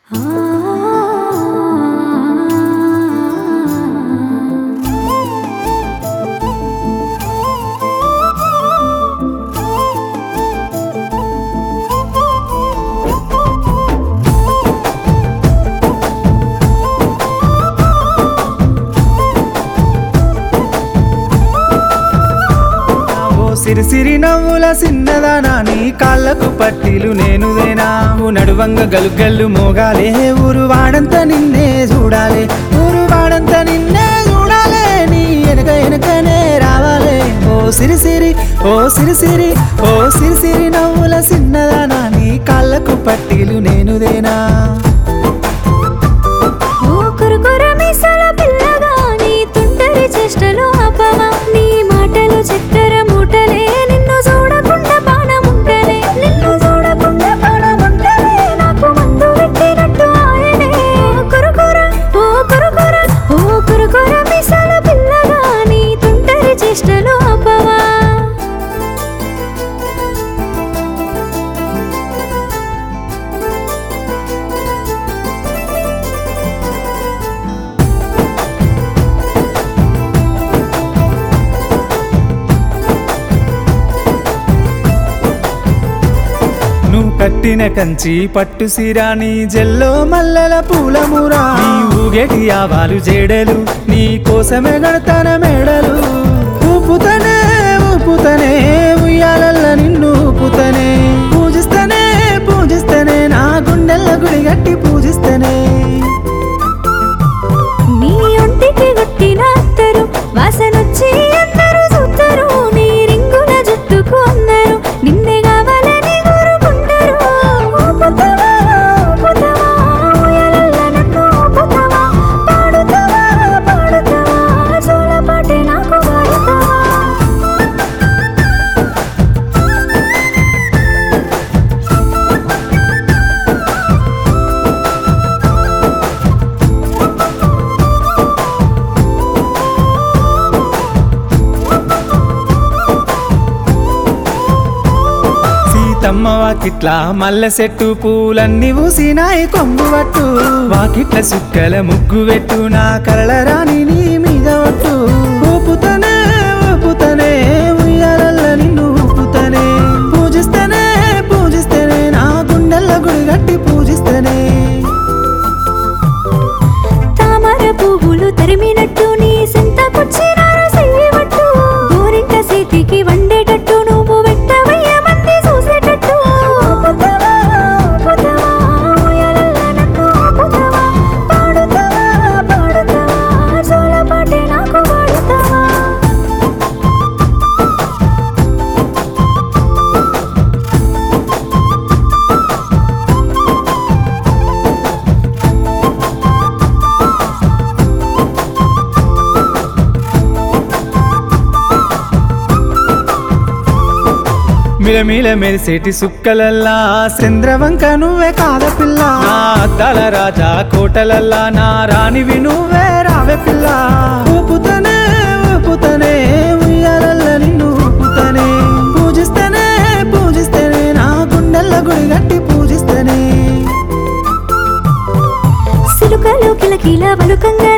ఓ సిరిసిరి నవ్వుల సిన్నదానా నీ కాళ్ళకు పట్టీలు నేనుదేనా ఓ నడువంగ గలుగల్లు మోగాలే ఊరు వాడంత నిన్నే చూడాలి ఊరు వాడంత నిన్నే చూడాలే నీ వెనక వెనకనే రావాలే ఓ సిరిసిరి ఓ సిరిసిరి ఓ సిరిసిరి నవ్వుల సిన్నదానా నీ కాళ్ళకు పట్టీలు నేనుదేనా ఓ కురుకుర మీసాల పిల్లగా నీ తుంటరి చేష్టలు ఆపవా నీ మాటలు చక్కెర మూటలే నిన్ను చూడకుండా పానముంటలే నిన్ను చూడకుండా పానముంటలే నాకు మందు పెట్టినట్టు ఆయనే ఓ కురుకుర ఓ కురుకుర ఓ కురుకుర మీసాల పిల్లగా నీ తుంటరి చేష్టలు ఆపవా నువ్వు కట్టిన కంచి పట్టు సిరాని జెల్లో మల్లెల పూలమురా నీ ఊగేటి ఆవాలు జేడలు నీ కోసమే గడతాన మేడలు ఊపుతనే ఊపుతనే ఉయ్యాలల్ల నిన్ను ఊపుతనే పూజిస్తనే పూజిస్తనే నా గుండెల్ల గుడి గట్టి పూజిస్తనే నీ ఒంటికి గుట్టిన అత్తరు వాసనొచ్చి అందరూ చూస్తారు నీ రింగుల జుట్టుకు అందరూ నిన్నే కావాలని కోరుకుంటారు ఊపుతావా, ఊపుతావా, ఊయలల్ల నన్ను ఊపుతావా, పాడుతావా, పాడుతావా, జోలపాటే నాకు పాడుతావా సీతమ్మ వాకిట్ల మల్లె చెట్టు పూలన్నీ ఊసినాయి కొంగు పట్టు వాకిట్ల సుక్కల ముగ్గు పెట్టు నా కరళ రాణి నీ మీద ఒట్టు ఊపుతనే ఊపుతనే ఉయ్యాలల్ల నిన్ను ఊపుతనే పూజిస్తనే పూజిస్తనే నా గుండెల్ల గుడి గట్టి పూజిస్తనే తామర పువ్వులు తరిమినట్టు నీ సెంత కుచ్చినారు చెయ్యబట్టు గోరింట చేతికి వండేటట్టు నువ్వు వెంటవయ్య మంది చూసేటట్టు ఊపుతావా, ఊపుతావా, ఊయలల్ల నన్ను ఊపుతావా, పాడుతావా, పాడుతావా, జోలపాటే నాకు పాడుతావా మిలమిల మెరిసేటి సుక్కలల్లా చంద్రవంక నువ్వే కాద పిల్ల నా అద్దాల రాజా కోటలల్లా నా రాణివి నువ్వే రావే పిల్ల ఊపుతనే ఊపుతనే ఉయ్యాలల్ల నిన్ను ఊపుతనే పూజిస్తనే పూజిస్తనే నా గుండెల్ల గుడి గట్టి పూజిస్తనే సిలుకలు కిలకిల వలుకంగా